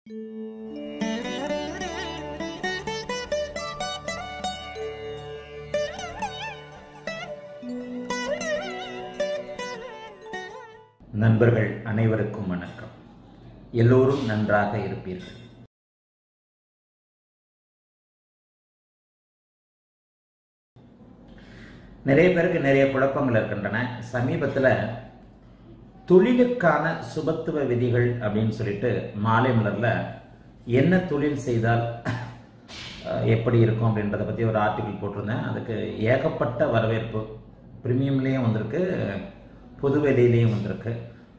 நண்பர்கள் அனைவருக்கும் வணக்கம் எல்லோரும் நன்றாக இருப்பீர்கள் நிறைய பேருக்கு நிறைய குழப்பங்கள் இருக்கின்றன சமீபத்தில் தொழிலுக்கான சுபத்துவ விதிகள் அப்படின்னு சொல்லிட்டு மாலை மலரில் என்ன தொழில் செய்தால் அஹ், எப்படி இருக்கும் அப்படின்றத பற்றி ஒரு ஆர்டிக்கிள் போட்டிருந்தேன் அதுக்கு ஏகப்பட்ட வரவேற்பு ப்ரீமியம்லேயும் வந்திருக்கு பொதுவெளியிலையும் வந்திருக்கு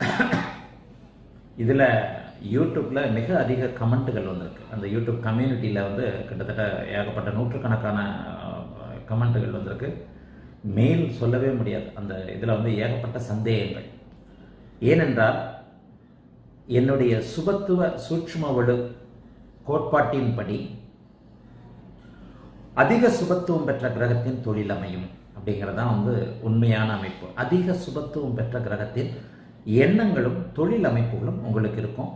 இதில் யூடியூப்பில் மிக அதிக கமெண்ட்டுகள் வந்திருக்கு அந்த யூடியூப் கம்யூனிட்டியில் வந்து கிட்டத்தட்ட ஏகப்பட்ட நூற்றுக்கணக்கான கமெண்ட்டுகள் வந்திருக்கு மெயில் சொல்லவே முடியாது அந்த இதில் வந்து ஏகப்பட்ட சந்தேகங்கள் ஏனென்றால் என்னுடைய சுபத்துவ சூட்சும வலு கோட்பாட்டின்படி அதிக சுபத்துவம் பெற்ற கிரகத்தின் தொழில் அமையும் அப்படிங்கிறது தான் வந்து உண்மையான அமைப்பு அதிக சுபத்துவம் பெற்ற கிரகத்தின் எண்ணங்களும் தொழில் அமைப்புகளும் உங்களுக்கு இருக்கும்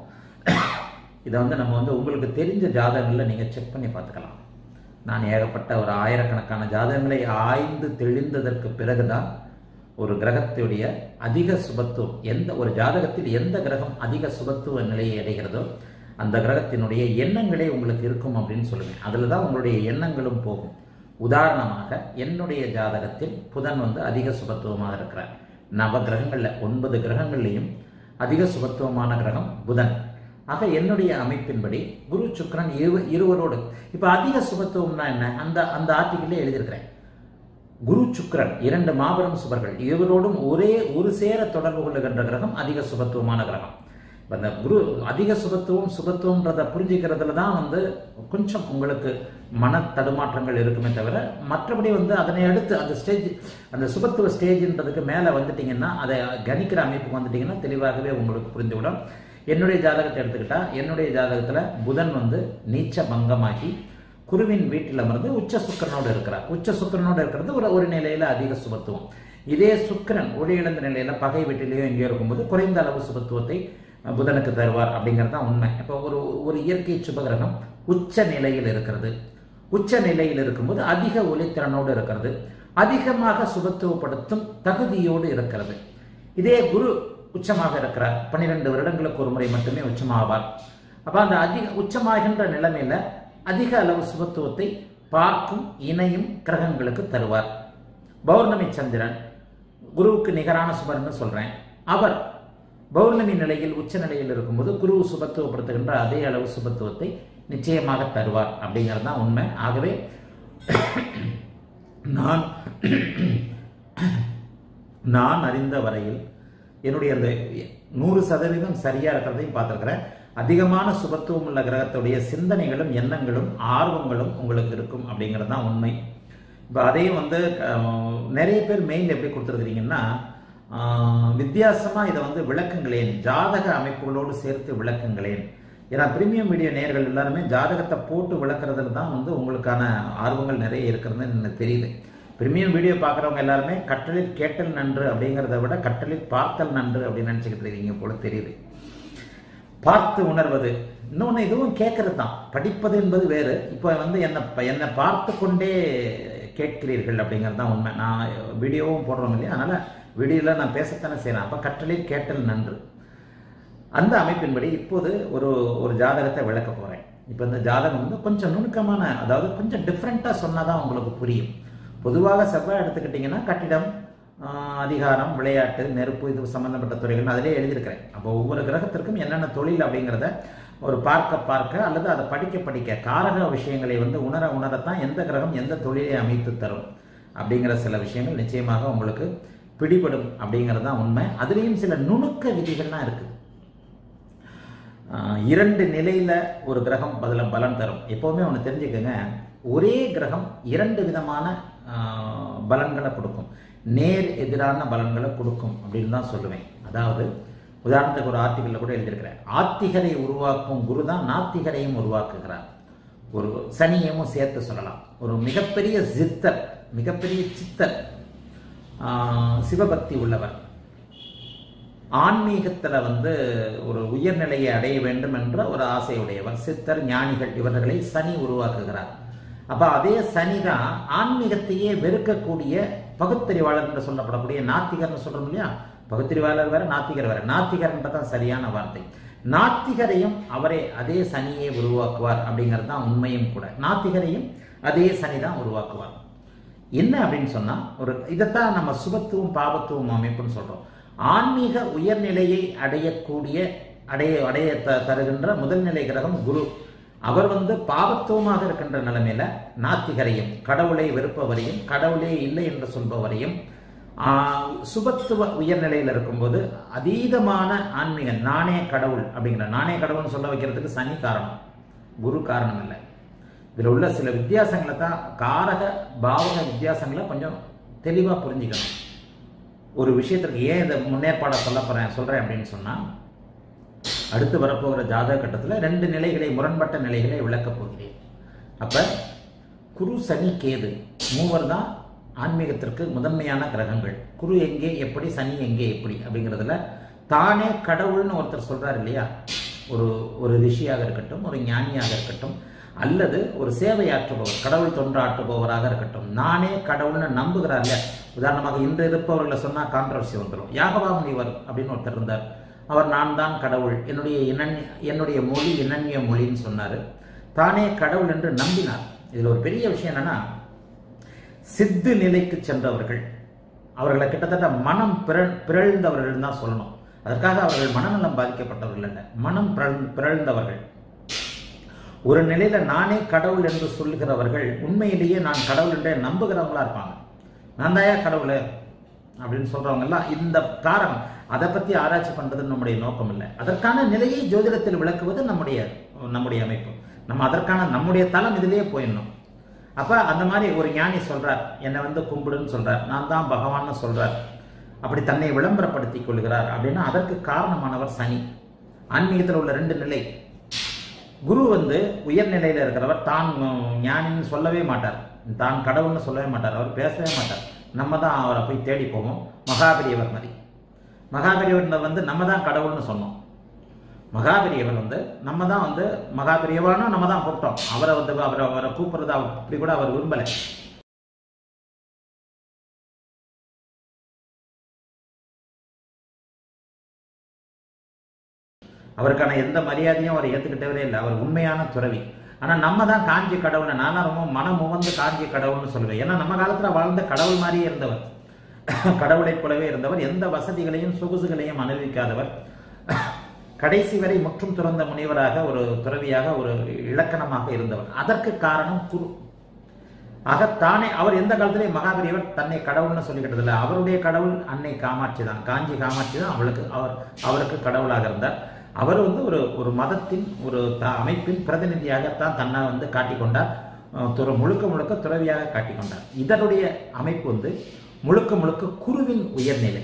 இதை வந்து நம்ம வந்து உங்களுக்கு தெரிஞ்ச ஜாதகங்களில் நீங்கள் செக் பண்ணி பார்த்துக்கலாம் நான் ஏகப்பட்ட ஒரு ஆயிரக்கணக்கான ஜாதகங்களை ஆய்ந்து தெளிந்ததற்கு பிறகுதான் ஒரு கிரகத்துடைய அதிக சுபத்துவம் எந்த ஒரு ஜாதகத்தில் எந்த கிரகம் அதிக சுபத்துவ நிலையை அடைகிறதோ அந்த கிரகத்தினுடைய எண்ணங்களே உங்களுக்கு இருக்கும் அப்படின்னு சொல்லுவேன் அதில் தான் உங்களுடைய எண்ணங்களும் போகும் உதாரணமாக என்னுடைய ஜாதகத்தில் புதன் வந்து அதிக சுபத்துவமாக இருக்கிறார் நவ கிரகங்களில் ஒன்பது கிரகங்கள்லையும் அதிக சுபத்துவமான கிரகம் புதன் ஆக என்னுடைய அமைப்பின்படி குரு சுக்கிரன் இரு இருவரோடு இப்போ அதிக சுபத்துவம்னா என்ன அந்த அந்த ஆர்டிக்கிளே எழுதியிருக்கிறேன் குரு சுக்கிரன் இரண்டு மாபெரும் சுபர்கள் இருவரோடும் ஒரே ஒரு சேர தொடர்பு கொள்ளுகின்ற கிரகம் அதிக சுபத்துவமான கிரகம் இப்ப அந்த குரு அதிக சுபத்துவம் சுபத்துவம்ன்றதை புரிஞ்சுக்கிறதுல தான் வந்து கொஞ்சம் உங்களுக்கு மன தடுமாற்றங்கள் இருக்குமே தவிர மற்றபடி வந்து அதனை அடுத்து அந்த ஸ்டேஜ் அந்த சுபத்துவ ஸ்டேஜ்ன்றதுக்கு மேலே வந்துட்டீங்கன்னா அதை கணிக்கிற அமைப்புக்கு வந்துட்டீங்கன்னா தெளிவாகவே உங்களுக்கு புரிந்துவிடும் என்னுடைய ஜாதகத்தை எடுத்துக்கிட்டா என்னுடைய ஜாதகத்தில் புதன் வந்து நீச்ச பங்கமாகி குருவின் வீட்டில் அமர்ந்து உச்ச சுக்கரனோடு இருக்கிறார் உச்ச சுக்கரனோடு இருக்கிறது ஒரு ஒரு நிலையில அதிக சுபத்துவம் இதே சுக்கிரன் ஒளி இழந்த நிலையில பகை வீட்டிலேயோ எங்கேயோ இருக்கும்போது குறைந்த அளவு சுபத்துவத்தை அஹ், புதனுக்கு தருவார் அப்படிங்கிறது தான் உண்மை இப்போ ஒரு ஒரு இயற்கை சுபகிரகம் உச்ச நிலையில் இருக்கிறது உச்ச நிலையில் இருக்கும்போது அதிக ஒளித்திறனோடு இருக்கிறது அதிகமாக சுபத்துவப்படுத்தும் தகுதியோடு இருக்கிறது இதே குரு உச்சமாக இருக்கிறார் பன்னிரெண்டு வருடங்களுக்கு ஒரு முறை மட்டுமே உச்சமாவார் அப்ப அந்த அதிக உச்சமாகின்ற நிலைமையில அதிக அளவு சுபத்துவத்தை பார்க்கும் இணையும் கிரகங்களுக்கு தருவார் பௌர்ணமி சந்திரன் குருவுக்கு நிகரான சுபர்னு சொல்றேன் அவர் பௌர்ணமி நிலையில் உச்ச நிலையில் இருக்கும்போது குரு சுபத்துவப்படுத்துகின்ற அதே அளவு சுபத்துவத்தை நிச்சயமாக தருவார் அப்படிங்கிறது தான் உண்மை ஆகவே நான் நான் அறிந்த வரையில் என்னுடைய அந்த நூறு சதவீதம் சரியா இருக்கிறதையும் பார்த்துருக்கிறேன் அதிகமான சுபத்துவம் உள்ள கிரகத்துடைய சிந்தனைகளும் எண்ணங்களும் ஆர்வங்களும் உங்களுக்கு இருக்கும் அப்படிங்கிறது தான் உண்மை இப்போ அதையும் வந்து அஹ், நிறைய பேர் மெயில் எப்படி கொடுத்துருக்கிறீங்கன்னா வித்தியாசமாக இதை வந்து விளக்குங்களேன் ஜாதக அமைப்புகளோடு சேர்த்து விளக்குங்களேன் ஏன்னா பிரீமியம் வீடியோ நேயர்கள் எல்லாருமே ஜாதகத்தை போட்டு விளக்குறதுல தான் வந்து உங்களுக்கான ஆர்வங்கள் நிறைய இருக்கிறதுன்னு எனக்கு தெரியுது பிரீமியம் வீடியோ பார்க்குறவங்க எல்லாருமே கற்றலில் கேட்டல் நன்று அப்படிங்கிறத விட கற்றலில் பார்த்தல் நன்று அப்படின்னு நினச்சிக்கிட்டு இருக்கீங்க போல தெரியுது பார்த்து உணர்வது இன்னொன்று இதுவும் கேட்கறது தான் படிப்பது என்பது வேறு இப்போ வந்து என்னை என்னை பார்த்து கொண்டே கேட்கிறீர்கள் அப்படிங்கிறது தான் உண்மை நான் வீடியோவும் போடுறோம் இல்லையா அதனால் வீடியோவில் நான் பேசத்தானே செய்கிறேன் அப்போ கற்றலில் கேட்டல் நன்று அந்த அமைப்பின்படி இப்போது ஒரு ஒரு ஜாதகத்தை விளக்க போகிறேன் இப்போ இந்த ஜாதகம் வந்து கொஞ்சம் நுணுக்கமான அதாவது கொஞ்சம் டிஃப்ரெண்ட்டாக சொன்னால் தான் உங்களுக்கு புரியும் பொதுவாக செவ்வாய் எடுத்துக்கிட்டிங்கன்னா கட்டிடம் ஆஹ், அதிகாரம் விளையாட்டு நெருப்பு இது சம்பந்தப்பட்ட துறைகள் அதிலே எழுதியிருக்கிறேன் அப்போ ஒவ்வொரு கிரகத்திற்கும் என்னென்ன தொழில் அப்படிங்கிறத ஒரு பார்க்க பார்க்க அல்லது அதை படிக்க படிக்க காரக விஷயங்களை வந்து உணர உணரத்தான் எந்த கிரகம் எந்த தொழிலை அமைத்து தரும் அப்படிங்கிற சில விஷயங்கள் நிச்சயமாக உங்களுக்கு பிடிபடும் அப்படிங்கிறது தான் உண்மை அதுலேயும் சில நுணுக்க விதிகள்லாம் இருக்குது ஆஹ் இரண்டு நிலையில ஒரு கிரகம் பதில பலன் தரும் எப்பவுமே ஒன்று தெரிஞ்சுக்கங்க ஒரே கிரகம் இரண்டு விதமான ஆஹ், பலன்களை கொடுக்கும் நேர் எதிரான பலன்களை கொடுக்கும் அப்படின்னு தான் சொல்லுவேன் அதாவது உதாரணத்துக்கு ஒரு ஆர்டிக்கல்ல கூட எழுதியிருக்கிறேன் ஆத்திகரை உருவாக்கும் குரு தான் நாத்திகரையும் உருவாக்குகிறார் ஒரு சனியமும் சேர்த்து சொல்லலாம் ஒரு மிகப்பெரிய சித்தர் மிகப்பெரிய சித்தர் ஆஹ், சிவபக்தி உள்ளவர் ஆன்மீகத்துல வந்து ஒரு உயர்நிலையை அடைய வேண்டும் என்ற ஒரு ஆசையுடையவர் சித்தர் ஞானிகள் இவர்களை சனி உருவாக்குகிறார் அப்ப அதே சனி தான் ஆன்மீகத்தையே வெறுக்கக்கூடிய பகுத்தறிவாளர் என்று சொல்லப்படக்கூடிய நாத்திகர்னு சொல்றோம் இல்லையா பகுத்தறிவாளர் வேற நாத்திகர் வேற நாத்திகர்ன்றதான் சரியான வார்த்தை நாத்திகரையும் அவரே அதே சனியை உருவாக்குவார் அப்படிங்கிறது தான் உண்மையும் கூட நாத்திகரையும் அதே சனி தான் உருவாக்குவார் என்ன அப்படின்னு சொன்னா ஒரு இதைத்தான் நம்ம சுபத்துவம் பாபத்துவம் அமைப்புன்னு சொல்றோம் ஆன்மீக உயர்நிலையை அடையக்கூடிய அடைய அடைய த- தருகின்ற முதல்நிலை கிரகம் குரு அவர் வந்து பாவத்துவமாக இருக்கின்ற நிலைமையில நாத்திகரையும் கடவுளை வெறுப்பவரையும் கடவுளே இல்லை என்று சொல்பவரையும் ஆஹ், சுபத்துவ உயர்நிலையில் இருக்கும்போது அதீதமான ஆன்மீக நானே கடவுள் அப்படிங்கிற நானே கடவுள்னு சொல்ல வைக்கிறதுக்கு சனி காரணம் குரு காரணம் இல்லை இதில் உள்ள சில வித்தியாசங்களை தான் காரக பாவக வித்தியாசங்களை கொஞ்சம் தெளிவாக புரிஞ்சுக்கணும் ஒரு விஷயத்திற்கு ஏன் இந்த முன்னேற்பாடை சொல்ல போறேன் சொல்றேன் அப்படின்னு சொன்னா அடுத்து வரப்போகிற ஜாதக கட்டத்தில் ரெண்டு நிலைகளை முரண்பட்ட நிலைகளை விளக்கப் போகிறேன் அப்ப குரு சனி கேது மூவர் தான் ஆன்மீகத்திற்கு முதன்மையான கிரகங்கள் குரு எங்கே எப்படி சனி எங்கே எப்படி அப்படிங்கிறதுல தானே கடவுள்னு ஒருத்தர் சொல்றார் இல்லையா ஒரு ஒரு ரிஷியாக இருக்கட்டும் ஒரு ஞானியாக இருக்கட்டும் அல்லது ஒரு சேவையாற்றுபவர் கடவுள் தொண்டாற்றுபவராக இருக்கட்டும் நானே கடவுள்னு நம்புகிறார் இல்லையா உதாரணமாக இன்று இருப்பவர்களை சொன்னா கான்ட்ரவர்சி வந்துடும் யாகவா முனிவர் அப்படின்னு ஒருத்தர் இருந்தார் அவர் நான் தான் கடவுள் என்னுடைய இனன்ய என்னுடைய மொழி இனன்ய மொழின்னு சொன்னார் தானே கடவுள் என்று நம்பினார் இதில் ஒரு பெரிய விஷயம் என்னன்னா சித்து நிலைக்கு சென்றவர்கள் அவர்களை கிட்டத்தட்ட மனம் பிறழ் பிறழ்ந்தவர்கள் தான் சொல்லணும் அதற்காக அவர்கள் மனநலம் பாதிக்கப்பட்டவர்கள் அல்ல மனம் பிறழ் பிறழ்ந்தவர்கள் ஒரு நிலையில நானே கடவுள் என்று சொல்லுகிறவர்கள் உண்மையிலேயே நான் கடவுள் என்றே நம்புகிறவங்களா இருப்பாங்க நான் தாயா கடவுள் அப்படின்னு சொல்றவங்க எல்லாம் இந்த காரணம் அதை பத்தி ஆராய்ச்சி பண்றது நம்முடைய நோக்கம் இல்லை அதற்கான நிலையை ஜோதிடத்தில் விளக்குவது நம்முடைய நம்முடைய அமைப்பு நம்ம அதற்கான நம்முடைய தளம் இதிலேயே போயிடணும் அப்ப அந்த மாதிரி ஒரு ஞானி சொல்றார் என்னை வந்து கும்பிடுன்னு சொல்றார் நான் தான் பகவான்னு சொல்றார் அப்படி தன்னை விளம்பரப்படுத்திக் கொள்கிறார் அப்படின்னா அதற்கு காரணமானவர் சனி ஆன்மீகத்தில் உள்ள ரெண்டு நிலை குரு வந்து உயர்நிலையில இருக்கிறவர் தான் உம், ஞானின்னு சொல்லவே மாட்டார் தான் கடவுள்னு சொல்லவே மாட்டார் அவர் பேசவே மாட்டார் நம்ம தான் அவரை போய் தேடி போவோம் மகாபெரியவர் மாதிரி மகாபெரியவர் வந்து நம்ம தான் கடவுள்னு சொன்னோம் மகாபெரியவர் வந்து நம்ம தான் வந்து மகாபெரியவர்னா நம்ம தான் கூப்பிட்டோம் அவரை வந்து அவரை அவரை கூப்பிடுறது அவர் அப்படி கூட அவர் விரும்பலை அவருக்கான எந்த மரியாதையும் அவர் ஏத்துக்கிட்டவரே இல்லை அவர் உண்மையான துறவி ஆனா நம்ம தான் காஞ்சி கடவுள் நானும் ரொம்ப மனம் உவந்து காஞ்சி கடவுள்னு சொல்லுவேன் ஏன்னா நம்ம காலத்துல வாழ்ந்த கடவுள் மாதிரியே இருந்தவர் கடவுளைப் போலவே இருந்தவர் எந்த வசதிகளையும் சொகுசுகளையும் அனுபவிக்காதவர் கடைசி வரை முற்றும் துறந்த முனிவராக ஒரு துறவியாக ஒரு இலக்கணமாக இருந்தவர் அதற்கு காரணம் குரு ஆக தானே அவர் எந்த காலத்திலேயும் மகாபெரியவர் தன்னை கடவுள்னு சொல்லிக்கிட்டது இல்லை அவருடைய கடவுள் அன்னை காமாட்சி தான் காஞ்சி காமாட்சி தான் அவளுக்கு அவர் அவருக்கு கடவுளாக இருந்தார் அவர் வந்து ஒரு ஒரு மதத்தின் ஒரு த- அமைப்பின் பிரதிநிதியாகத்தான் தன்னை வந்து காட்டிக்கொண்டார் அஹ் துற முழுக்க முழுக்க துறவியாக காட்டிக்கொண்டார் இதனுடைய அமைப்பு வந்து முழுக்க முழுக்க குருவின் உயர்நிலை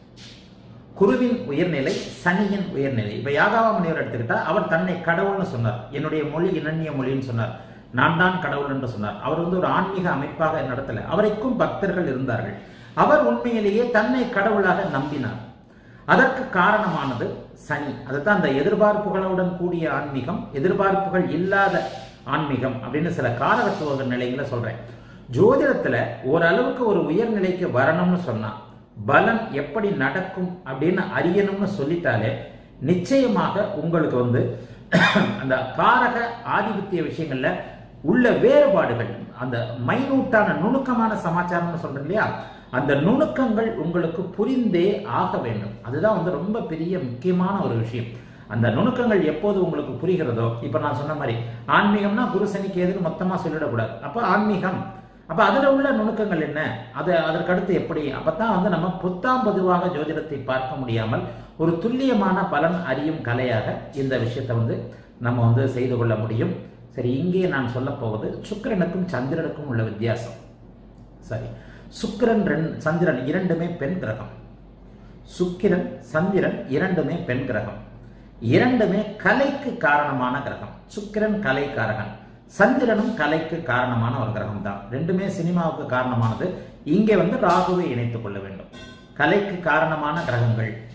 குருவின் உயர்நிலை சனியின் உயர்நிலை இப்ப யாகாவா முனிவர் எடுத்துக்கிட்டா அவர் தன்னை கடவுள்னு சொன்னார் என்னுடைய மொழி இனன்ய மொழின்னு சொன்னார் நான் தான் கடவுள் என்று சொன்னார் அவர் வந்து ஒரு ஆன்மீக அமைப்பாக நடத்தல அவருக்கும் பக்தர்கள் இருந்தார்கள் அவர் உண்மையிலேயே தன்னை கடவுளாக நம்பினார் அதற்கு காரணமானது சனி அதுதான் அந்த எதிர்பார்ப்புகளுடன் கூடிய ஆன்மீகம் எதிர்பார்ப்புகள் இல்லாத ஆன்மீகம் அப்படின்னு சில காரகத்துவ நிலைகளை சொல்றேன் ஜோதிடத்துல ஓரளவுக்கு ஒரு உயர்நிலைக்கு வரணும்னு சொன்னா பலன் எப்படி நடக்கும் அப்படின்னு அறியணும்னு சொல்லிட்டாலே நிச்சயமாக உங்களுக்கு வந்து அந்த காரக ஆதிபத்திய விஷயங்கள்ல உள்ள வேறுபாடுகள் அந்த மைனூட்டான நுணுக்கமான சமாச்சாரம்னு சொல்றேன் இல்லையா அந்த நுணுக்கங்கள் உங்களுக்கு புரிந்தே ஆக வேண்டும் அதுதான் வந்து ரொம்ப பெரிய முக்கியமான ஒரு விஷயம் அந்த நுணுக்கங்கள் எப்போது உங்களுக்கு புரிகிறதோ இப்ப நான் சொன்ன மாதிரி ஆன்மீகம்னா குரு சனிக்கு எதுன்னு மொத்தமா சொல்லிடக்கூடாது அப்ப ஆன்மீகம் அப்ப அதுல உள்ள நுணுக்கங்கள் என்ன அது அதற்கடுத்து எப்படி அப்பதான் வந்து நம்ம புத்தாம் பொதுவாக ஜோதிடத்தை பார்க்க முடியாமல் ஒரு துல்லியமான பலன் அறியும் கலையாக இந்த விஷயத்தை வந்து நம்ம வந்து செய்து கொள்ள முடியும் சரி இங்கே நான் சொல்ல போவது சுக்கிரனுக்கும் சந்திரனுக்கும் உள்ள வித்தியாசம் சரி சுக்கிரன் ரெண் சந்திரன் இரண்டுமே பெண் கிரகம் சுக்கிரன் சந்திரன் இரண்டுமே பெண் கிரகம் இரண்டுமே கலைக்கு காரணமான கிரகம் சுக்கிரன் கலை காரகன் சந்திரனும் கலைக்கு காரணமான ஒரு கிரகம் தான் ரெண்டுமே சினிமாவுக்கு காரணமானது இங்கே வந்து ராகுவை இணைத்துக் கொள்ள வேண்டும் கலைக்கு காரணமான கிரகங்கள்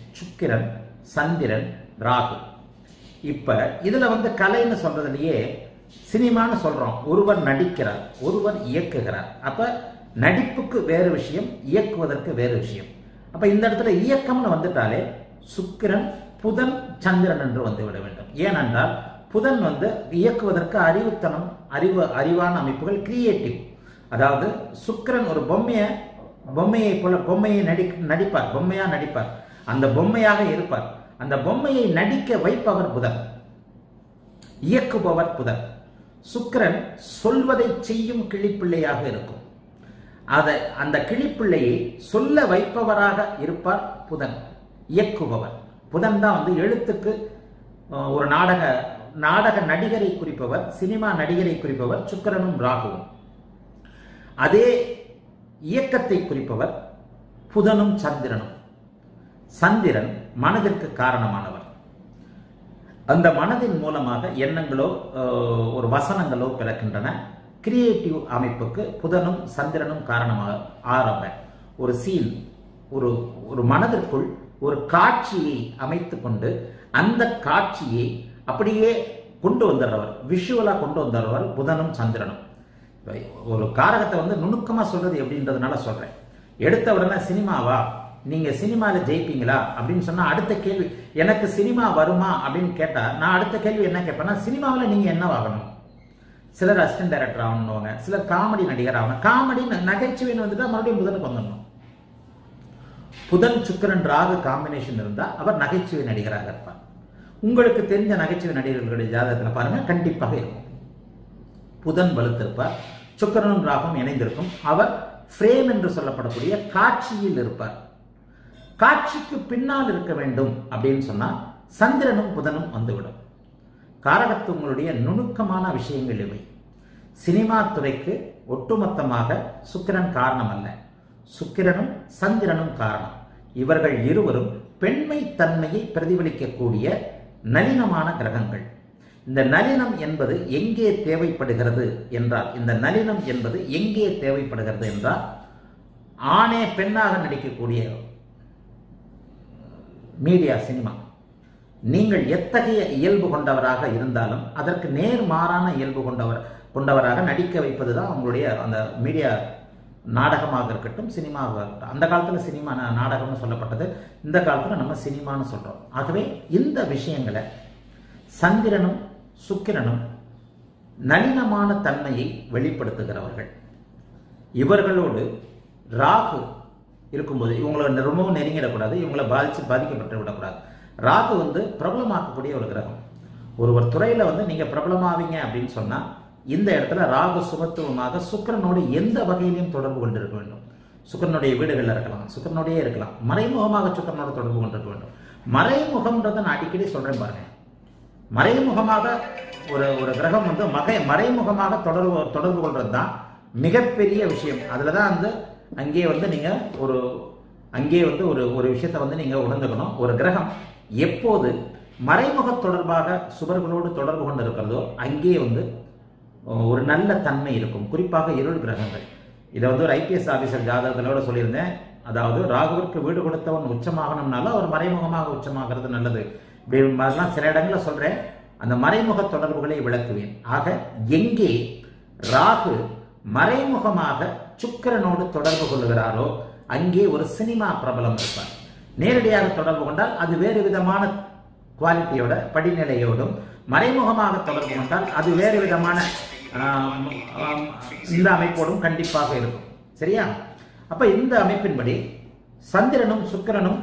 சுக்கிரன் சந்திரன் ராகு இப்ப இதுல வந்து கலைன்னு சொல்றதுலயே சினிமான்னு சொல்றோம் ஒருவர் நடிக்கிறார் ஒருவர் இயக்குகிறார் அப்ப நடிப்புக்கு வேறு விஷயம் இயக்குவதற்கு வேறு விஷயம் அப்ப இந்த இடத்துல இயக்கம்னு வந்துட்டாலே சுக்கிரன் புதன் சந்திரன் என்று வந்து விட வேண்டும் ஏனென்றால் புதன் வந்து இயக்குவதற்கு அறிவுத்தனம் அறிவு அறிவான அமைப்புகள் கிரியேட்டிவ் அதாவது சுக்கிரன் ஒரு பொம்மையை பொம்மையை போல பொம்மையை நடி நடிப்பார் பொம்மையா நடிப்பார் அந்த பொம்மையாக இருப்பார் அந்த பொம்மையை நடிக்க வைப்பவர் புதன் இயக்குபவர் புதன் சுக்கிரன் சொல்வதை செய்யும் கிளிப்பிள்ளையாக இருக்கும் அதை அந்த கிளிப்பிள்ளையை சொல்ல வைப்பவராக இருப்பார் புதன் இயக்குபவர் புதன் தான் வந்து எழுத்துக்கு அஹ், ஒரு நாடக நாடக நடிகரை குறிப்பவர் சினிமா நடிகரை குறிப்பவர் சுக்கிரனும் ராகுவும் அதே இயக்கத்தை குறிப்பவர் புதனும் சந்திரனும் சந்திரன் மனதிற்கு காரணமானவர் அந்த மனதின் மூலமாக எண்ணங்களோ அஹ், ஒரு வசனங்களோ பிறக்கின்றன கிரியேட்டிவ் அமைப்புக்கு புதனும் சந்திரனும் காரணமாக ஆரம்ப ஒரு சீன் ஒரு ஒரு மனதிற்குள் ஒரு காட்சியை அமைத்து கொண்டு அந்த காட்சியை அப்படியே கொண்டு வந்துடுறவர் விஷுவலா கொண்டு வந்துடுறவர் புதனும் சந்திரனும் இப்ப ஒரு காரகத்தை வந்து நுணுக்கமா சொல்றது எப்படின்றதுனால சொல்றேன் எடுத்த உடனே சினிமாவா நீங்க சினிமால ஜெயிப்பீங்களா அப்படின்னு சொன்னா அடுத்த கேள்வி எனக்கு சினிமா வருமா அப்படின்னு கேட்டா நான் அடுத்த கேள்வி என்ன கேட்பேன்னா சினிமாவில் நீங்க என்னவாகணும் சிலர் அசிஸ்டன்ட் டைரக்டர் ஆகணுவாங்க சிலர் காமெடி நடிகர் ஆகணும் காமெடி நகைச்சுவைன்னு வந்துட்டா மறுபடியும் புதனுக்கு வந்துடணும் புதன் சுக்கிரன் ராகு காம்பினேஷன் இருந்தா அவர் நகைச்சுவை நடிகராக இருப்பார் உங்களுக்கு தெரிஞ்ச நகைச்சுவை நடிகர்களுடைய ஜாதகத்துல பாருங்க கண்டிப்பாக இருக்கும் புதன் வலுத்திருப்பார் சுக்கிரனும் ராகும் இணைந்திருக்கும் அவர் ஃப்ரேம் என்று சொல்லப்படக்கூடிய காட்சியில் இருப்பார் காட்சிக்கு பின்னால் இருக்க வேண்டும் அப்படின்னு சொன்னா சந்திரனும் புதனும் வந்துவிடும் காரகத்துவங்களுடைய நுணுக்கமான விஷயங்கள் இவை சினிமா துறைக்கு ஒட்டுமொத்தமாக சுக்கிரன் காரணம் அல்ல சுக்கிரனும் சந்திரனும் காரணம் இவர்கள் இருவரும் பெண்மை தன்மையை பிரதிபலிக்கக்கூடிய நளினமான கிரகங்கள் இந்த நளினம் என்பது எங்கே தேவைப்படுகிறது என்றால் இந்த நளினம் என்பது எங்கே தேவைப்படுகிறது என்றால் ஆணே பெண்ணாக நடிக்கக்கூடிய மீடியா சினிமா நீங்கள் எத்தகைய இயல்பு கொண்டவராக இருந்தாலும் அதற்கு நேர்மாறான இயல்பு கொண்டவர் கொண்டவராக நடிக்க வைப்பது தான் அவங்களுடைய அந்த மீடியா நாடகமாக இருக்கட்டும் சினிமாவாக இருக்கட்டும் அந்த காலத்தில் சினிமா நா- நாடகம்னு சொல்லப்பட்டது இந்த காலத்தில் நம்ம சினிமான்னு சொல்கிறோம் ஆகவே இந்த விஷயங்களை சந்திரனும் சுக்கிரனும் நளினமான தன்மையை வெளிப்படுத்துகிறவர்கள் இவர்களோடு ராகு இருக்கும்போது இவங்களை ரொம்பவும் நெருங்கிடக்கூடாது இவங்களை பாதிச்சு பாதிக்கப்பட்டு விடக்கூடாது ராகு வந்து பிரபலமாக்கக்கூடிய ஒரு கிரகம் ஒருவர் துறையில வந்து நீங்க பிரபலமாவீங்க அப்படின்னு சொன்னா இந்த இடத்துல ராகு சுபத்துவமாக சுக்கிரனோடு எந்த வகையிலையும் தொடர்பு கொண்டிருக்க வேண்டும் சுக்கிரனுடைய வீடுகளில் இருக்கலாம் சுக்கிரனோடயே இருக்கலாம் மறைமுகமாக சுக்கிரனோட தொடர்பு கொண்டிருக்க வேண்டும் மறைமுகம்ன்றதை நான் அடிக்கடி சொல்றேன் பாருங்க மறைமுகமாக ஒரு ஒரு கிரகம் வந்து மகை மறைமுகமாக தொடர்பு தொடர்பு கொள்றது தான் மிகப்பெரிய விஷயம் அதில் தான் வந்து அங்கே வந்து நீங்கள் ஒரு அங்கே வந்து ஒரு ஒரு விஷயத்தை வந்து நீங்கள் உணர்ந்துக்கணும் ஒரு கிரகம் எப்போது மறைமுக தொடர்பாக சுவர்களோடு தொடர்பு கொண்டு இருக்கிறதோ அங்கே வந்து ஒரு நல்ல தன்மை இருக்கும் குறிப்பாக இருள் கிரகங்கள் இதை வந்து ஒரு ஐபிஎஸ் ஆபீசர் ஜாதகத்திலோட சொல்லியிருந்தேன் அதாவது ராகுவிற்கு வீடு கொடுத்தவன் உச்சமாகணும்னால அவர் மறைமுகமாக உச்சமாகிறது நல்லது இப்படி மாதிரிலாம் சில இடங்களில் சொல்றேன் அந்த மறைமுக தொடர்புகளை விளக்குவேன் ஆக எங்கே ராகு மறைமுகமாக சுக்கிரனோடு தொடர்பு கொள்கிறாரோ அங்கே ஒரு சினிமா பிரபலம் இருப்பார் நேரடியாக தொடர்பு கொண்டால் அது வேறு விதமான குவாலிட்டியோட படிநிலையோடும் மறைமுகமாக தொடர்பு கொண்டால் அது வேறு விதமான ஆம், ஆம், இந்த அமைப்போடும் கண்டிப்பாக இருக்கும் சரியா அப்ப இந்த அமைப்பின்படி சந்திரனும் சுக்கிரனும்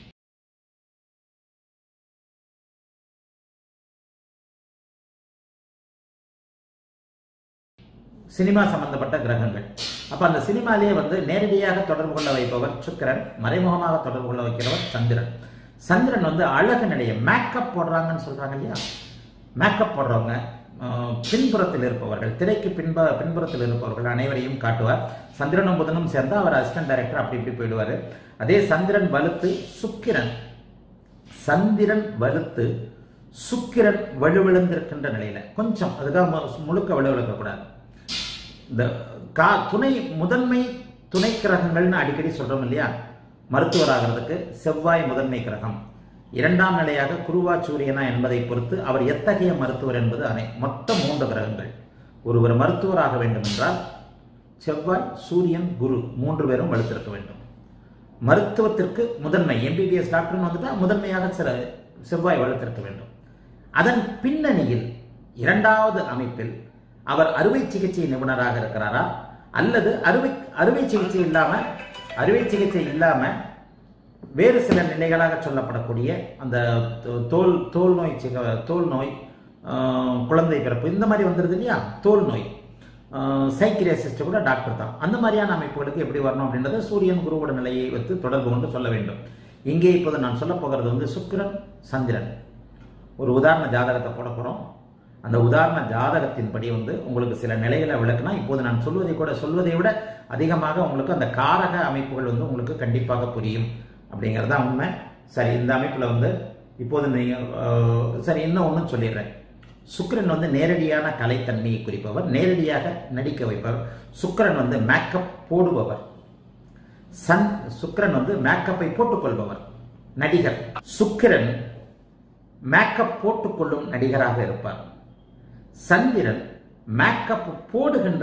சினிமா சம்பந்தப்பட்ட கிரகங்கள் அப்ப அந்த சினிமாலேயே வந்து நேரடியாக தொடர்பு கொள்ள வைப்பவர் சுக்கிரன் மறைமுகமாக தொடர்பு கொள்ள வைக்கிறவர் சந்திரன் சந்திரன் வந்து அழகு நிலைய மேக்கப் போடுறாங்கன்னு சொல்றாங்க இல்லையா மேக்கப் போடுறவங்க அஹ், பின்புறத்தில் இருப்பவர்கள் திரைக்கு பின்ப பின்புறத்தில் இருப்பவர்கள் அனைவரையும் காட்டுவார் சந்திரனும் புதனும் சேர்ந்து அவர் அசிஸ்டன்ட் டைரக்டர் அப்படி இப்படி போயிடுவார் அதே சந்திரன் வலுத்து சுக்கிரன் சந்திரன் வலுத்து சுக்கிரன் வலுவிழந்திருக்கின்ற நிலையில கொஞ்சம் அதுக்காக மு- முழுக்க வலுவிழக்க கூடாது இந்த கா துணை முதன்மை துணை கிரகங்கள்னு அடிக்கடி சொல்றோம் இல்லையா மருத்துவராகிறதுக்கு செவ்வாய் முதன்மை கிரகம் இரண்டாம் நிலையாக குருவா சூரியனா என்பதை பொறுத்து அவர் எத்தகைய மருத்துவர் என்பது அனை மொத்தம் மூன்று கிரகங்கள் ஒருவர் மருத்துவராக வேண்டும் என்றால் செவ்வாய் சூரியன் குரு மூன்று பேரும் வலுத்திருக்க வேண்டும் மருத்துவத்திற்கு முதன்மை எம்பிபிஎஸ் டாக்டர்னு வந்துட்டா முதன்மையாக சில செவ்வாய் வலுத்திருக்க வேண்டும் அதன் பின்னணியில் இரண்டாவது அமைப்பில் அவர் அறுவை சிகிச்சை நிபுணராக இருக்கிறாரா அல்லது அறுவை அறுவை சிகிச்சை இல்லாம அறுவை சிகிச்சை இல்லாம வேறு சில நிலைகளாக சொல்லப்படக்கூடிய அந்த தோ- தோல் தோல் நோய் சிக- தோல் நோய் ஆஹ், குழந்தை பிறப்பு இந்த மாதிரி வந்துருது இல்லையா தோல் நோய் சைக்கிரியாசிஸ்ட் கூட டாக்டர் தான் அந்த மாதிரியான அமைப்புகளுக்கு எப்படி வரணும் அப்படின்றத சூரியன் குருவோட நிலையை வைத்து தொடர்பு கொண்டு சொல்ல வேண்டும் இங்கே இப்போது நான் சொல்ல போகிறது வந்து சுக்கிரன் சந்திரன் ஒரு உதாரண ஜாதகத்தை போட போகிறோம் அந்த உதாரண ஜாதகத்தின்படி வந்து உங்களுக்கு சில நிலைகளை விளக்குனா இப்போது நான் சொல்வதை கூட சொல்வதை விட அதிகமாக உங்களுக்கு அந்த காரக அமைப்புகள் வந்து உங்களுக்கு கண்டிப்பாக புரியும் அப்படிங்கிறது தான் உண்மை சரி இந்த அமைப்பில் வந்து இப்போது நீங்கள் சரி இன்னும் ஒன்றும் சொல்லிடுறேன் சுக்கிரன் வந்து நேரடியான கலைத்தன்மையை குறிப்பவர் நேரடியாக நடிக்க வைப்பவர் சுக்கிரன் வந்து மேக்கப் போடுபவர் சன் சுக்கிரன் வந்து மேக்கப்பை போட்டுக்கொள்பவர் நடிகர் சுக்கிரன் மேக்கப் போட்டுக்கொள்ளும் நடிகராக இருப்பார் சந்திரன் மேக்கப் போடுகின்ற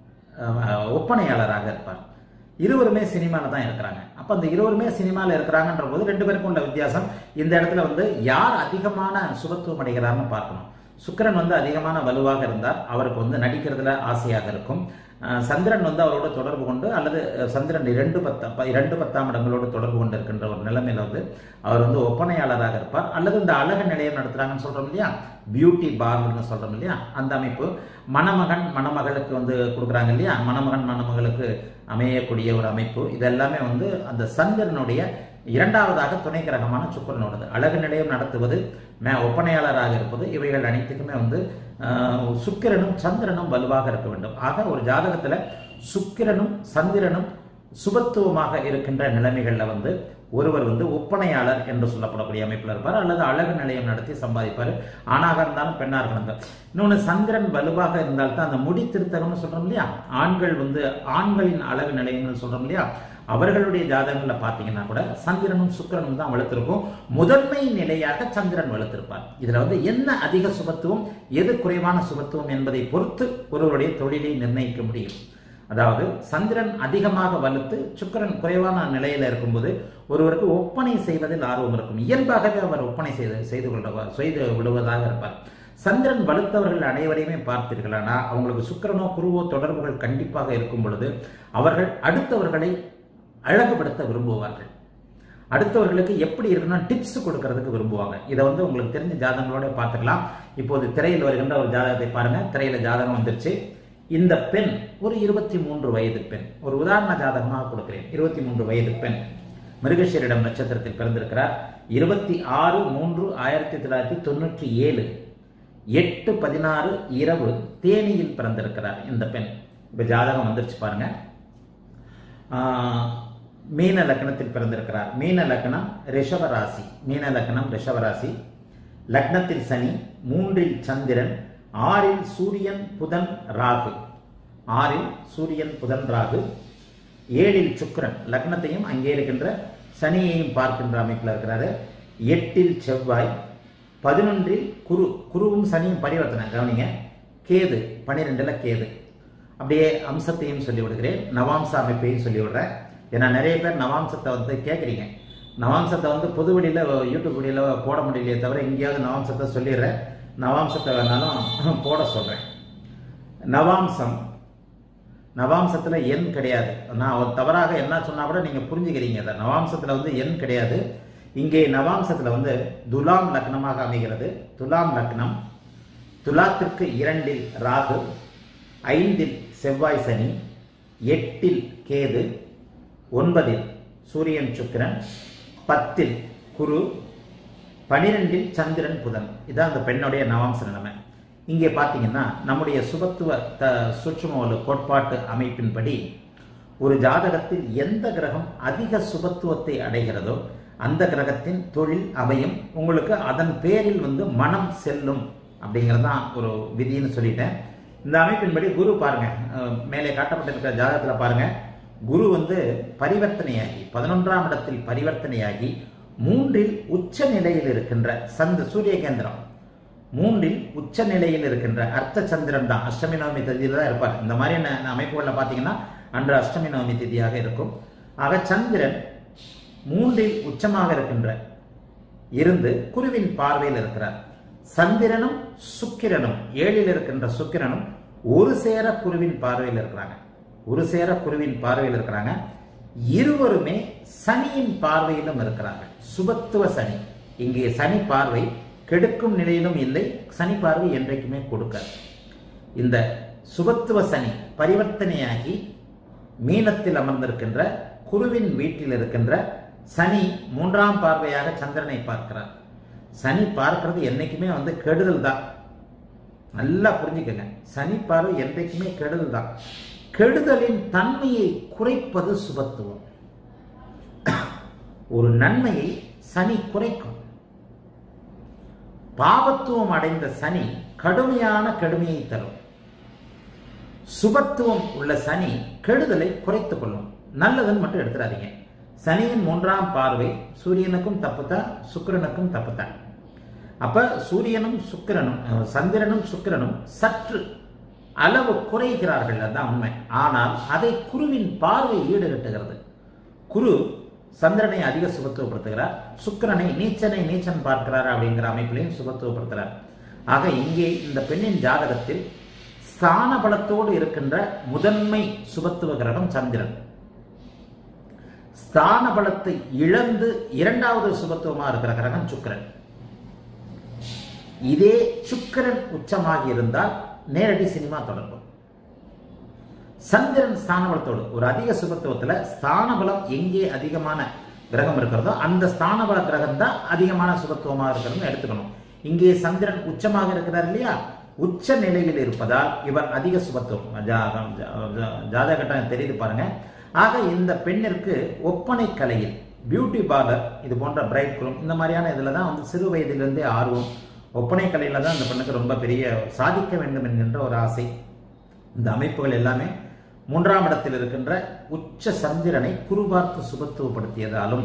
அஹ், ஒப்பனையாளராக இருப்பார் இருவருமே சினிமாவில் தான் இருக்கிறாங்க அப்போ அந்த இருவருமே சினிமாவில் இருக்கிறாங்கன்ற போது ரெண்டு பேருக்கும் உள்ள வித்தியாசம் இந்த இடத்துல வந்து யார் அதிகமான சுபத்துவம் அடைகிறார்னு பார்க்கணும் சுக்கிரன் வந்து அதிகமான வலுவாக இருந்தால் அவருக்கு வந்து நடிக்கிறதுல ஆசையாக இருக்கும் அஹ், சந்திரன் வந்து அவரோட தொடர்பு கொண்டு அல்லது அஹ், சந்திரன் இரண்டு பத்தாம் ப- இரண்டு பத்தாம் இடங்களோடு தொடர்பு கொண்டு இருக்கின்ற ஒரு நிலைமையில வந்து அவர் வந்து ஒப்பனையாளராக இருப்பார் அல்லது இந்த அழகு நிலையம் நடத்துறாங்கன்னு சொல்றோம் இல்லையா பியூட்டி பார்லர்னு சொல்றோம் இல்லையா அந்த அமைப்பு மணமகன் மணமகளுக்கு வந்து கொடுக்குறாங்க இல்லையா மணமகன் மணமகளுக்கு அமையக்கூடிய ஒரு அமைப்பு இது எல்லாமே வந்து அந்த சந்திரனுடைய இரண்டாவதாக துணை கிரகமான சுக்கிரனோடது அழகு நிலையம் நடத்துவது மே ஒப்பனையாளராக இருப்பது இவைகள் அனைத்துக்குமே வந்து ஆஹ், சுக்கிரனும் சந்திரனும் வலுவாக இருக்க வேண்டும் ஆக ஒரு ஜாதகத்துல சுக்கிரனும் சந்திரனும் சுபத்துவமாக இருக்கின்ற நிலைமைகளில் வந்து ஒருவர் வந்து ஒப்பனையாளர் என்று சொல்லப்படக்கூடிய அமைப்பில் இருப்பார் அல்லது அழகு நிலையம் நடத்தி சம்பாதிப்பார் ஆணாக இருந்தாலும் பெண்ணாக இருந்தாலும் இன்னொன்று சந்திரன் வலுவாக இருந்தால்தான் அந்த முடி திருத்தகம்னு சொல்றோம் இல்லையா ஆண்கள் வந்து ஆண்களின் அழகு நிலையங்கள் சொல்றோம் இல்லையா அவர்களுடைய ஜாதகங்களில் பார்த்தீங்கன்னா கூட சந்திரனும் சுக்கிரனும் தான் வலுத்திருக்கும் முதன்மை நிலையாக சந்திரன் வலுத்திருப்பார் இதுல வந்து என்ன அதிக சுபத்துவம் எது குறைவான சுபத்துவம் என்பதை பொறுத்து ஒருவருடைய தொழிலை நிர்ணயிக்க முடியும் அதாவது சந்திரன் அதிகமாக வலுத்து சுக்கிரன் குறைவான நிலையில இருக்கும்போது ஒருவருக்கு ஒப்பனை செய்வதில் ஆர்வம் இருக்கும் இயல்பாகவே அவர் ஒப்பனை செய்து செய்து கொள்வார் செய்து விடுவதாக இருப்பார் சந்திரன் வலுத்தவர்கள் அனைவரையுமே பார்த்தீர்களானா அவங்களுக்கு சுக்கிரனோ குருவோ தொடர்புகள் கண்டிப்பாக இருக்கும் பொழுது அவர்கள் அடுத்தவர்களை அழகுபடுத்த விரும்புவார்கள் அடுத்தவர்களுக்கு எப்படி இருக்கணும் டிப்ஸ் கொடுக்கறதுக்கு விரும்புவாங்க இதை வந்து உங்களுக்கு தெரிஞ்ச ஜாதகங்களோட பார்த்துக்கலாம் இப்போது திரையில் வருகின்ற ஒரு ஜாதகத்தை பாருங்க திரையில ஜாதகம் வந்துருச்சு இந்த பெண் ஒரு இருபத்தி மூன்று வயது பெண் ஒரு உதாரண ஜாதகமாக கொடுக்கிறேன் இருபத்தி மூன்று வயது பெண் மிருகஷீரிடம் நட்சத்திரத்தில் பிறந்திருக்கிறார் இருபத்தி ஆறு மூன்று ஆயிரத்தி தொள்ளாயிரத்தி தொண்ணூற்றி ஏழு எட்டு பதினாறு இரவு தேனியில் பிறந்திருக்கிறார் இந்த பெண் இப்ப ஜாதகம் வந்துருச்சு பாருங்க ஆஹ், மீன லக்னத்தில் பிறந்திருக்கிறார் மீன லக்னம் ரிஷப ராசி மீன லக்னம் ரிஷப ராசி லக்னத்தில் சனி மூன்றில் சந்திரன் ஆறில் சூரியன் புதன் ராகு ஆறில் சூரியன் புதன் ராகு ஏழில் சுக்கிரன் லக்னத்தையும் அங்கே இருக்கின்ற சனியையும் பார்க்கின்ற அமைப்பில் இருக்கிறாரு எட்டில் செவ்வாய் பதினொன்றில் குரு குருவும் சனியும் பரிவர்த்தனை கவனிங்க கேது பன்னிரெண்டுல கேது அப்படியே அம்சத்தையும் சொல்லி விடுகிறேன் நவாம்ச அமைப்பையும் சொல்லி விடுறேன் ஏன்னா நிறைய பேர் நவாம்சத்தை வந்து கேட்குறீங்க நவாம்சத்தை வந்து பொது வெளியில் யூடியூப் வெளியில் போட முடியலையே தவிர எங்கேயாவது நவாம்சத்தை சொல்லிடுறேன் நவாம்சத்தை வேணாலும் போட சொல்கிறேன் நவாம்சம் நவாம்சத்தில் எண் கிடையாது நான் அவர் தவறாக என்ன சொன்னா கூட நீங்கள் புரிஞ்சுக்கிறீங்க அதை நவாம்சத்தில் வந்து எண் கிடையாது இங்கே நவாம்சத்தில் வந்து துலாம் லக்னமாக அமைகிறது துலாம் லக்னம் துலாத்திற்கு இரண்டில் ராகு ஐந்தில் செவ்வாய் சனி எட்டில் கேது ஒன்பதில் சூரியன் சுக்கிரன் பத்தில் குரு பனிரெண்டில் சந்திரன் புதன் இதான் அந்த பெண்ணுடைய நவாம்ச நிலைமை இங்கே பார்த்தீங்கன்னா நம்முடைய சுபத்துவ த சுற்றுமோல கோட்பாட்டு அமைப்பின்படி ஒரு ஜாதகத்தில் எந்த கிரகம் அதிக சுபத்துவத்தை அடைகிறதோ அந்த கிரகத்தின் தொழில் அமையும் உங்களுக்கு அதன் பேரில் வந்து மனம் செல்லும் அப்படிங்கிறது தான் ஒரு விதின்னு சொல்லிட்டேன் இந்த அமைப்பின்படி குரு பாருங்க அஹ், மேலே காட்டப்பட்டிருக்கிற ஜாதகத்தில் பாருங்க குரு வந்து பரிவர்த்தனையாகி பதினொன்றாம் இடத்தில் பரிவர்த்தனையாகி மூன்றில் உச்ச நிலையில் இருக்கின்ற சந்த சூரிய கேந்திரம் மூன்றில் உச்ச நிலையில் இருக்கின்ற அர்த்த சந்திரன் தான் அஷ்டமி நவமி திதியில தான் இருப்பார் இந்த மாதிரியான அமைப்புகளில் பார்த்தீங்கன்னா அன்று அஷ்டமி நவமி திதியாக இருக்கும் ஆக சந்திரன் மூன்றில் உச்சமாக இருக்கின்ற இருந்து குருவின் பார்வையில் இருக்கிறார் சந்திரனும் சுக்கிரனும் ஏழில் இருக்கின்ற சுக்கிரனும் ஒரு சேர குருவின் பார்வையில் இருக்கிறாங்க ஒரு சேர குருவின் பார்வையில் இருக்கிறாங்க இருவருமே சனியின் பார்வையிலும் இருக்கிறார்கள் சுபத்துவ சனி இங்கே சனி பார்வை கெடுக்கும் நிலையிலும் இல்லை சனி பார்வை என்றைக்குமே கொடுக்காது இந்த சுபத்துவ சனி பரிவர்த்தனையாகி மீனத்தில் அமர்ந்திருக்கின்ற குருவின் வீட்டில் இருக்கின்ற சனி மூன்றாம் பார்வையாக சந்திரனை பார்க்கிறார் சனி பார்க்கிறது என்னைக்குமே வந்து கெடுதல் தான் நல்லா புரிஞ்சுக்கங்க சனி பார்வை என்றைக்குமே கெடுதல் தான் கெடுதலின் தன்மையை குறைப்பது சுபத்துவம் ஒரு நன்மையை சனி குறைக்கும் பாபத்துவம் அடைந்த சனி கடுமையான கடுமையை தரும் சுபத்துவம் உள்ள சனி கெடுதலை குறைத்துக் கொள்ளும் நல்லதுன்னு மட்டும் எடுத்துடாதீங்க சனியின் மூன்றாம் பார்வை சூரியனுக்கும் தப்புதான் சுக்கிரனுக்கும் தப்புதான் அப்ப சூரியனும் சுக்கிரனும் அஹ், சந்திரனும் சுக்கிரனும் சற்று அளவு குறைகிறார்கள் அதுதான் உண்மை ஆனால் அதை குருவின் பார்வை ஈடுகட்டுகிறது குரு சந்திரனை அதிக சுபத்துவப்படுத்துகிறார் சுக்கிரனை நீச்சனை நீச்சன் பார்க்கிறார் அப்படிங்கிற அமைப்பிலையும் சுபத்துவப்படுத்துகிறார் ஆக இங்கே இந்த பெண்ணின் ஜாதகத்தில் ஸ்தான பலத்தோடு இருக்கின்ற முதன்மை சுபத்துவ கிரகம் சந்திரன் ஸ்தான பலத்தை இழந்து இரண்டாவது சுபத்துவமா இருக்கிற கிரகம் சுக்கிரன் இதே சுக்கிரன் உச்சமாகி இருந்தால் நேரடி சினிமா தொடங்கும் சந்திரன் ஸ்தானபலத்தோடு ஒரு அதிக சுபத்துவத்துல ஸ்தானபலம் எங்கே அதிகமான கிரகம் இருக்கிறதோ அந்த ஸ்தானபல கிரகம் தான் அதிகமான சுபத்துவமாக இருக்கிறதுன்னு எடுத்துக்கணும் இங்கே சந்திரன் உச்சமாக இருக்கிறார் இல்லையா உச்ச நிலையில் இருப்பதால் இவர் அதிக சுபத்துவம் ஜாதகம் ஜாதகட்டம் தெரியுது பாருங்க ஆக இந்த பெண்ணிற்கு ஒப்பனை கலையில் பியூட்டி பார்லர் இது போன்ற பிரைட் குரூம் இந்த மாதிரியான இதில் தான் வந்து சிறு வயதிலிருந்தே ஆர்வம் ஒப்பனை கலையில் தான் இந்த பெண்ணுக்கு ரொம்ப பெரிய சாதிக்க வேண்டும் என்கின்ற ஒரு ஆசை இந்த அமைப்புகள் எல்லாமே மூன்றாம் இடத்தில் இருக்கின்ற உச்ச சந்திரனை குருபார்த்து சுபத்துவப்படுத்தியதாலும்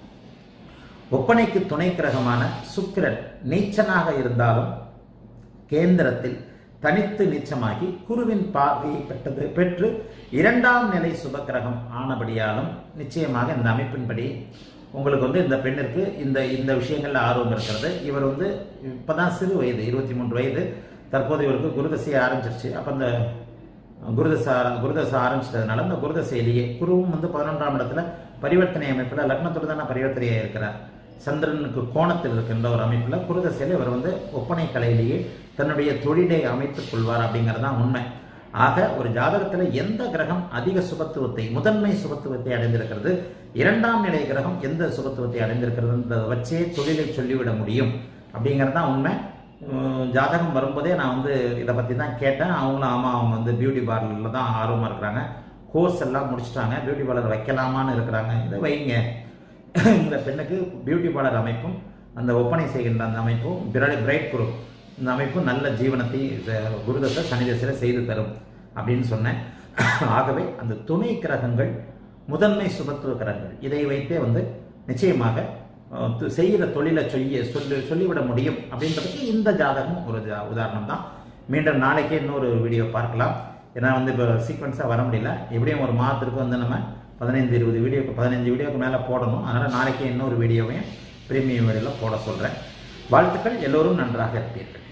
ஒப்பனைக்கு துணை கிரகமான சுக்கிரன் நீச்சனாக இருந்தாலும் கேந்திரத்தில் தனித்து நீச்சமாகி குருவின் பார்வையை பெற்றது பெற்று இரண்டாம் நிலை சுபக்கிரகம் ஆனபடியாலும் நிச்சயமாக இந்த அமைப்பின்படி உங்களுக்கு வந்து இந்த பெண்ணிற்கு இந்த இந்த விஷயங்கள்ல ஆர்வம் இருக்கிறது இவர் வந்து இப்பதான் சிறு வயது இருபத்தி மூன்று வயது தற்போது இவருக்கு குருதசையை ஆரம்பிச்சிருச்சு அப்ப அந்த குருதசை குருதசை ஆரம்பிச்சதுனால அந்த குருதசையிலேயே குருவும் வந்து பதினொன்றாம் இடத்துல பரிவர்த்தனை அமைப்பில் லக்னத்தோடு தானே பரிவர்த்தனையாக இருக்கிறார் சந்திரனுக்கு கோணத்தில் இருக்கின்ற ஒரு அமைப்பில் குருதசையில் இவர் வந்து ஒப்பனை கலையிலேயே தன்னுடைய தொழிலை அமைத்துக் கொள்வார் அப்படிங்கிறது தான் உண்மை ஆக ஒரு ஜாதகத்தில் எந்த கிரகம் அதிக சுபத்துவத்தை முதன்மை சுபத்துவத்தை அடைந்திருக்கிறது இரண்டாம் நிலை கிரகம் எந்த சுபத்துவத்தை அடைந்திருக்கிறதுன்றதை வச்சே தொழிலை சொல்லிவிட முடியும் அப்படிங்கிறது தான் உண்மை உம், ஜாதகம் வரும்போதே நான் வந்து இதை பற்றி தான் கேட்டேன் அவங்களும் ஆமாம் அவங்க வந்து பியூட்டி பார்லரில் தான் ஆர்வமாக இருக்கிறாங்க கோர்ஸ் எல்லாம் முடிச்சிட்டாங்க பியூட்டி பார்லர் வைக்கலாமான்னு இருக்கிறாங்க இதை வைங்க இந்த பெண்ணுக்கு பியூட்டி பார்லர் அமைப்பும் அந்த ஒப்பனை செய்கின்ற அந்த அமைப்பும் பிரைட் பிரைட் குரூப் இந்த அமைப்பும் நல்ல ஜீவனத்தை ச- குருதசை சனி தசையில செய்து தரும் அப்படின்னு சொன்னேன் ஆகவே அந்த துணை கிரகங்கள் முதன்மை சுபத்துவ கிரகங்கள் இதை வைத்தே வந்து நிச்சயமாக அஹ், து- செய்கிற தொழிலை சொல்லி சொல்லி சொல்லிவிட முடியும் அப்படின்றதுக்கு இந்த ஜாதகம் ஒரு ஜா- உதாரணம் தான் மீண்டும் நாளைக்கே இன்னொரு வீடியோ பார்க்கலாம் ஏன்னா வந்து இப்போ சீக்வன்ஸாக வர முடியல எப்படியும் ஒரு மாதத்திற்கு வந்து நம்ம பதினைந்து இருபது வீடியோக்கு பதினஞ்சு வீடியோக்கு மேலே போடணும் அதனால் நாளைக்கே இன்னொரு வீடியோவையும் பிரீமியம் வீடியோவில் போட சொல்கிறேன் வாழ்த்துக்கள் எல்லோரும் நன்றாக இருப்பீர்கள்